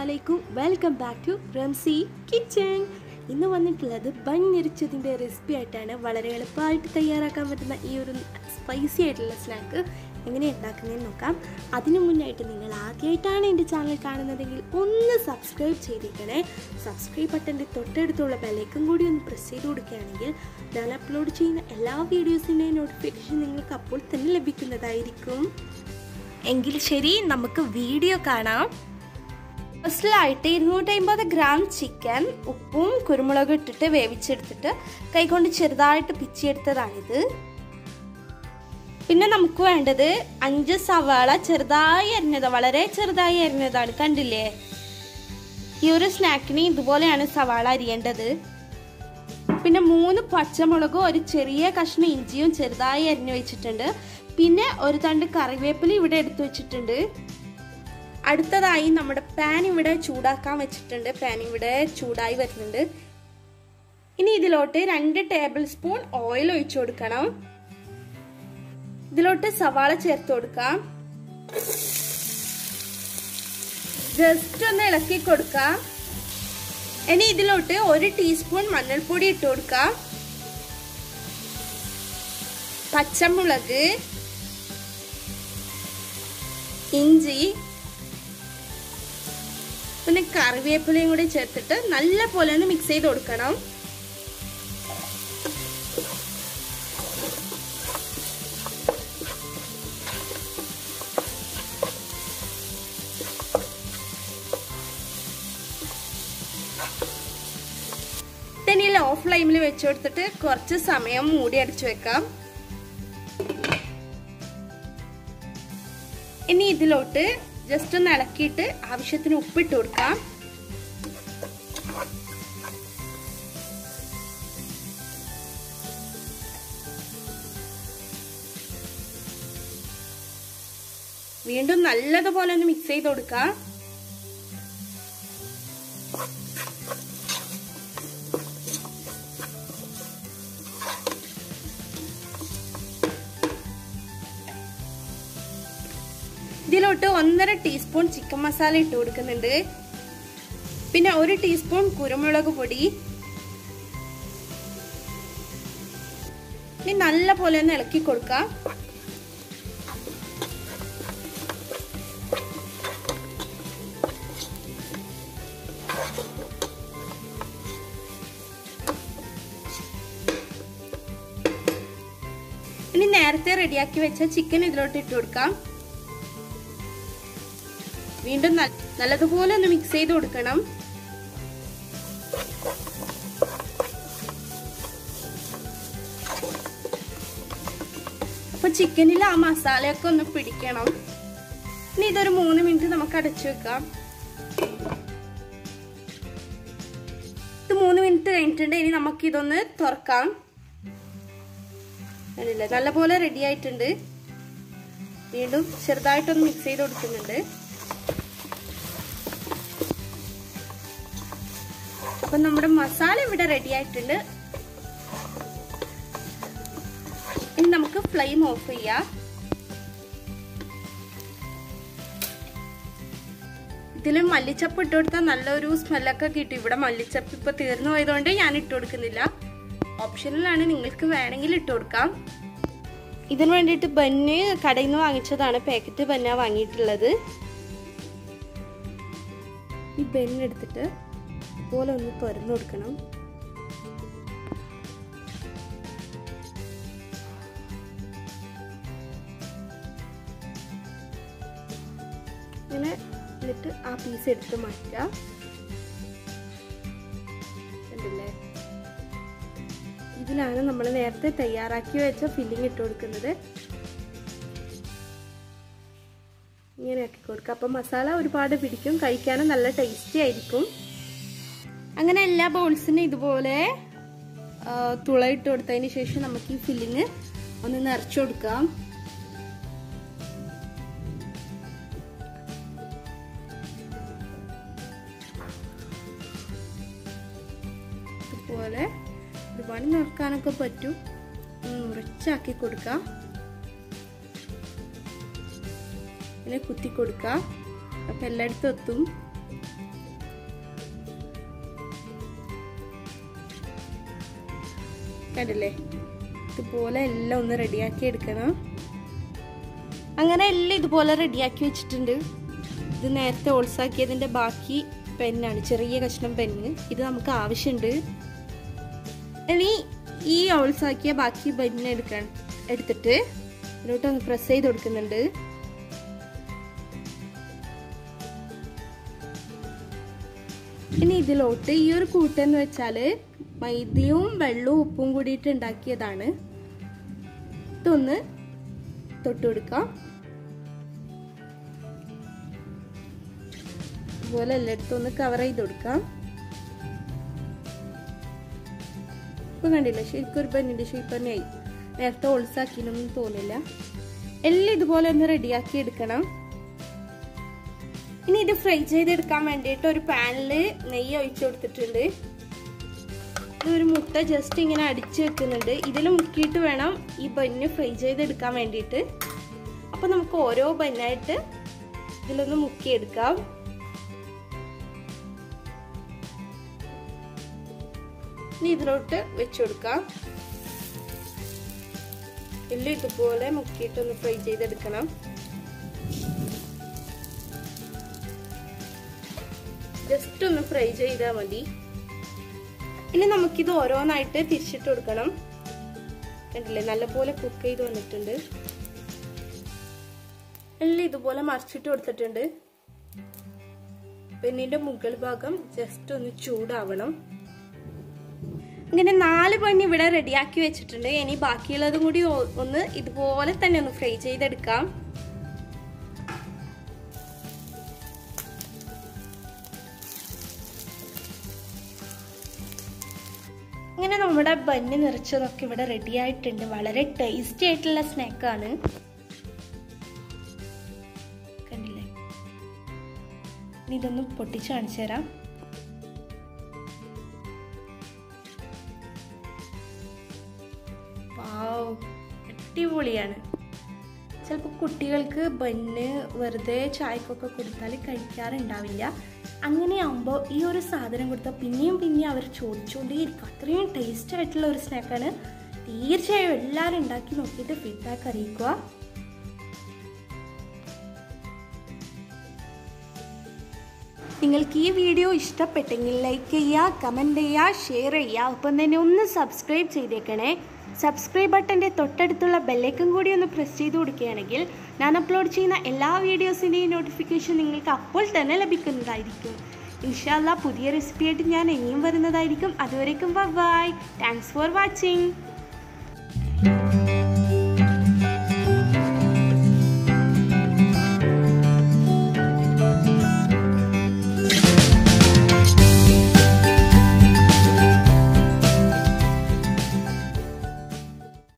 അലൈക്കും welcome back to Ramsi kitchen ഇന്ന് വന്നിട്ടുള്ളത് ബണ്ണിരിച്ചതിൻ്റെ റെസിപ്പി ആയിട്ടാണ് വളരെ എളുപ്പമായിട്ട് തയ്യാറാക്കാൻ പറ്റുന്ന ഈ ഒരു സ്പൈസി ആയിട്ടുള്ള സ്നാക്ക് എങ്ങനെ ഉണ്ടാക്കുന്നതെന്ന് നോക്കാം അതിനു മുന്നായിട്ട് നിങ്ങൾ ആദ്യമായിട്ടാണ് എൻ്റെ ചാനൽ കാണുന്നതെങ്കിൽ ഒന്ന് സബ്സ്ക്രൈബ് ചെയ്തേക്കണേ സബ്സ്ക്രൈബ് ബട്ടൻ്റെ തൊട്ടടുത്തുള്ള ബെലൈക്കും കൂടി ഒന്ന് പ്രസ് ചെയ്ത് കൊടുക്കുകയാണെങ്കിൽ ഞാൻ അപ്ലോഡ് ചെയ്യുന്ന എല്ലാ വീഡിയോസിൻ്റെയും നോട്ടിഫിക്കേഷൻ നിങ്ങൾക്ക് അപ്പോൾ തന്നെ ലഭിക്കുന്നതായിരിക്കും എങ്കിൽ ശരി നമുക്ക് വീഡിയോ കാണാം ഫസ്റ്റിലായിട്ട് ഇരുന്നൂറ്റമ്പത് ഗ്രാം ചിക്കൻ ഉപ്പും കുരുമുളകും ഇട്ടിട്ട് വേവിച്ചെടുത്തിട്ട് കൈകൊണ്ട് ചെറുതായിട്ട് പിച്ചിയെടുത്തതാണിത് പിന്നെ നമുക്ക് വേണ്ടത് അഞ്ച് സവാള ചെറുതായി അരിഞ്ഞത് വളരെ ചെറുതായി അരിഞ്ഞതാണ് കണ്ടില്ലേ ഈ ഒരു സ്നാക്കിന് ഇതുപോലെയാണ് സവാള അരിയേണ്ടത് പിന്നെ മൂന്ന് പച്ചമുളകും ഒരു ചെറിയ കഷ്ണം ഇഞ്ചിയും ചെറുതായി അരിഞ്ഞു വെച്ചിട്ടുണ്ട് പിന്നെ ഒരു തണ്ട് കറിവേപ്പില ഇവിടെ എടുത്തു വെച്ചിട്ടുണ്ട് അടുത്തതായി നമ്മുടെ പാൻ ഇവിടെ ചൂടാക്കാൻ വെച്ചിട്ടുണ്ട് പാൻ ഇവിടെ ചൂടായി വരുന്നുണ്ട് ഇനി ഇതിലോട്ട് രണ്ട് ടേബിൾ സ്പൂൺ ഓയിൽ ഒഴിച്ചു കൊടുക്കണം ഇതിലോട്ട് സവാള ചേർത്ത് കൊടുക്കാം ജസ്റ്റ് ഒന്ന് ഇളക്കി കൊടുക്കാം ഇനി ഇതിലോട്ട് ഒരു ടീസ്പൂൺ മഞ്ഞൾപ്പൊടി ഇട്ട് കൊടുക്കാം പച്ചമുളക് ഇഞ്ചി പിന്നെ കറിവേപ്പിലയും കൂടി ചേർത്തിട്ട് നല്ല പോലെ ഒന്ന് മിക്സ് ചെയ്ത് കൊടുക്കണം ഇനി ലോ ഫ്ലെയിമിൽ വെച്ച് കൊടുത്തിട്ട് കുറച്ച് സമയം മൂടി അടിച്ചു വെക്കാം ഇനി ഇതിലോട്ട് ജസ്റ്റ് ഒന്ന് ഇളക്കിയിട്ട് ആവശ്യത്തിന് ഉപ്പിട്ട് കൊടുക്കാം വീണ്ടും നല്ലതുപോലെ ഒന്ന് മിക്സ് ചെയ്ത് കൊടുക്കാം ഇതിലോട്ട് ഒന്നര ടീസ്പൂൺ ചിക്കൻ മസാല ഇട്ട് കൊടുക്കുന്നുണ്ട് പിന്നെ ഒരു ടീസ്പൂൺ കുരുമുളക് പൊടി ഇനി നല്ല പോലെ ഒന്ന് ഇളക്കി കൊടുക്കാം ഇനി നേരത്തെ റെഡിയാക്കി വെച്ച ചിക്കൻ ഇതിലോട്ട് ഇട്ട് കൊടുക്കാം വീണ്ടും നല്ലതുപോലെ ഒന്ന് മിക്സ് ചെയ്ത് കൊടുക്കണം അപ്പൊ ചിക്കനിൽ ആ മസാലയൊക്കെ ഒന്ന് പിടിക്കണം ഇനി ഇതൊരു മൂന്ന് മിനിറ്റ് നമുക്ക് അടച്ചു വെക്കാം ഇത് മൂന്ന് മിനിറ്റ് കഴിഞ്ഞിട്ടുണ്ട് ഇനി നമുക്ക് ഇതൊന്ന് തുറക്കാം അല്ലേ നല്ലപോലെ റെഡി ആയിട്ടുണ്ട് വീണ്ടും ചെറുതായിട്ടൊന്ന് മിക്സ് ചെയ്ത് കൊടുക്കുന്നുണ്ട് അപ്പൊ നമ്മുടെ മസാല ഇവിടെ റെഡി ആയിട്ടുണ്ട് ഇനി നമുക്ക് ഫ്ലെയിം ഓഫ് ചെയ്യാം ഇതിൽ മല്ലിച്ചപ്പ് ഇട്ട് കൊടുത്താൽ നല്ലൊരു സ്മെല്ലൊക്കെ കിട്ടും ഇവിടെ മല്ലിച്ചപ്പ് ഇപ്പൊ തീർന്നു പോയതുകൊണ്ട് ഞാൻ ഇട്ട് കൊടുക്കുന്നില്ല ഓപ്ഷനിലാണ് നിങ്ങൾക്ക് വേണമെങ്കിൽ ഇട്ട് കൊടുക്കാം ഇതിനു വേണ്ടിയിട്ട് ബന്ന് കടയിൽ നിന്ന് വാങ്ങിച്ചതാണ് പാക്കറ്റ് ബന്ന വാങ്ങിയിട്ടുള്ളത് ഈ ബന്ന് എടുത്തിട്ട് ഇതുപോലെ ഒന്ന് തുറന്നു കൊടുക്കണം ഇങ്ങനെ എന്നിട്ട് ആ പീസ് എടുത്ത് മാറ്റുക കണ്ടില്ലേ ഇതിലാണ് നമ്മൾ നേരത്തെ തയ്യാറാക്കി വെച്ച ഫില്ലിംഗ് ഇട്ട് കൊടുക്കുന്നത് ഇങ്ങനെ ആക്കി കൊടുക്കുക അപ്പം മസാല ഒരുപാട് പിടിക്കും കഴിക്കാനും നല്ല ടേസ്റ്റി ആയിരിക്കും അങ്ങനെ എല്ലാ ബൗൾസിനും ഇതുപോലെ തുളയിട്ട് കൊടുത്തതിന് ശേഷം നമുക്ക് ഈ ഫില്ലിങ് ഒന്ന് നിറച്ചു കൊടുക്കാം ഇതുപോലെ ഒരുപാട് നിറക്കാനൊക്കെ പറ്റും മുറിച്ചാക്കി കൊടുക്കാം ഇങ്ങനെ കുത്തി കൊടുക്കാം അപ്പം എല്ലായിടത്തും എത്തും കണ്ടില്ലേ ഇതുപോലെ എല്ലാം ഒന്ന് റെഡിയാക്കി എടുക്കണം അങ്ങനെ എല്ലാം ഇതുപോലെ റെഡിയാക്കി വെച്ചിട്ടുണ്ട് ഇത് നേരത്തെ ഓൾസാക്കിയതിൻ്റെ ബാക്കി പെന്നാണ് ചെറിയ കഷ്ണം പെന്ന് ഇത് നമുക്ക് ആവശ്യമുണ്ട് ഇനി ഈ ഓൾസാക്കിയ ബാക്കി പെന്ന് എടുക്കാൻ എടുത്തിട്ട് ഇതിലോട്ട് ഒന്ന് പ്രസ് ചെയ്ത് കൊടുക്കുന്നുണ്ട് ഇനി ഇതിലോട്ട് ഈ ഒരു കൂട്ടെന്ന് വെച്ചാൽ മൈദയും വെള്ളവും ഉപ്പും കൂടിയിട്ട് ഉണ്ടാക്കിയതാണ് ഇതൊന്ന് തൊട്ട് കൊടുക്കാം ഇതുപോലെ എല്ലായിടത്തും ഒന്ന് കവർ ചെയ്ത് കൊടുക്കാം ഇപ്പൊ കണ്ടില്ല ശരിക്കും ഒരു ബന്നിന്റെ ഷേപ്പ് തന്നെയായി നേരത്തെ ഒളിസാക്കിനൊന്നും തോന്നില്ല എല്ലാം ഇതുപോലെ ഒന്ന് റെഡിയാക്കി എടുക്കണം ഇനി ഇത് ഫ്രൈ ചെയ്തെടുക്കാൻ വേണ്ടിയിട്ട് ഒരു പാനിൽ നെയ്യ് ഒഴിച്ചു കൊടുത്തിട്ടുണ്ട് ഒരു മുട്ട ജസ്റ്റ് ഇങ്ങനെ അടിച്ചു വെക്കുന്നുണ്ട് ഇതിൽ മുക്കിയിട്ട് വേണം ഈ ബന്ന് ഫ്രൈ ചെയ്തെടുക്കാൻ വേണ്ടിയിട്ട് അപ്പോൾ നമുക്ക് ഓരോ ബന്നായിട്ട് ഇതിലൊന്ന് മുക്കിയെടുക്കാം ഇനി ഇതിലോട്ട് വെച്ചു കൊടുക്കാം എല്ലാം ഇതുപോലെ മുക്കിയിട്ടൊന്ന് ഫ്രൈ ചെയ്തെടുക്കണം ജസ്റ്റ് ഒന്ന് ഫ്രൈ ചെയ്താൽ മതി ഇനി നമുക്കിത് ഓരോന്നായിട്ട് തിരിച്ചിട്ട് കൊടുക്കണം കണ്ടില്ലേ നല്ലപോലെ കുക്ക് ചെയ്ത് വന്നിട്ടുണ്ട് എല്ലാം ഇതുപോലെ മറിച്ചിട്ട് കൊടുത്തിട്ടുണ്ട് പെണ്ണിന്റെ മുകൾ ഭാഗം ജസ്റ്റ് ഒന്ന് ചൂടാവണം ഇങ്ങനെ നാല് പണി ഇവിടെ റെഡിയാക്കി വെച്ചിട്ടുണ്ട് ഇനി ബാക്കിയുള്ളതും കൂടി ഒന്ന് ഇതുപോലെ തന്നെ ഒന്ന് ഫ്രൈ ചെയ്തെടുക്കാം ഇങ്ങനെ നമ്മുടെ ബന്ന് നിറച്ചതൊക്കെ ഇവിടെ റെഡി ആയിട്ടുണ്ട് വളരെ ടേസ്റ്റി ആയിട്ടുള്ള സ്നാക്കാണ് കണ്ടില്ലേ ഇനി ഇതൊന്ന് പൊട്ടിച്ച് കാണിച്ചു തരാം വാവ് അടിപൊളിയാണ് ചിലപ്പോൾ കുട്ടികൾക്ക് ബന്ന് വെറുതെ ചായക്കൊക്കെ കൊടുത്താൽ കഴിക്കാറുണ്ടാവില്ല അങ്ങനെയാകുമ്പോൾ ഈ ഒരു സാധനം കൊടുത്താൽ പിന്നെയും പിന്നെയും അവർ ചോദിച്ചുകൊണ്ടേയിരിക്കും അത്രയും ടേസ്റ്റ് ആയിട്ടുള്ള ഒരു സ്നാക്കാണ് തീർച്ചയായും എല്ലാവരും ഉണ്ടാക്കി നോക്കിയിട്ട് ഫീഡ്ബാക്ക് അറിയിക്കുക നിങ്ങൾക്ക് ഈ വീഡിയോ ഇഷ്ടപ്പെട്ടെങ്കിൽ ലൈക്ക് ചെയ്യുക കമൻറ്റ് ചെയ്യുക ഷെയർ ചെയ്യുക ഒപ്പം തന്നെ ഒന്ന് സബ്സ്ക്രൈബ് ചെയ്തേക്കണേ സബ്സ്ക്രൈബ് ബട്ടൻ്റെ തൊട്ടടുത്തുള്ള ബെല്ലൈക്കൻ കൂടി ഒന്ന് പ്രസ് ചെയ്ത് കൊടുക്കുകയാണെങ്കിൽ ഞാൻ അപ്ലോഡ് ചെയ്യുന്ന എല്ലാ വീഡിയോസിൻ്റെയും നോട്ടിഫിക്കേഷൻ നിങ്ങൾക്ക് അപ്പോൾ തന്നെ ലഭിക്കുന്നതായിരിക്കും ഇൻഷാല്ല പുതിയ റെസിപ്പി ആയിട്ട് ഞാൻ ഇനിയും വരുന്നതായിരിക്കും അതുവരേക്കും ബൈ താങ്ക്സ് ഫോർ വാച്ചിങ്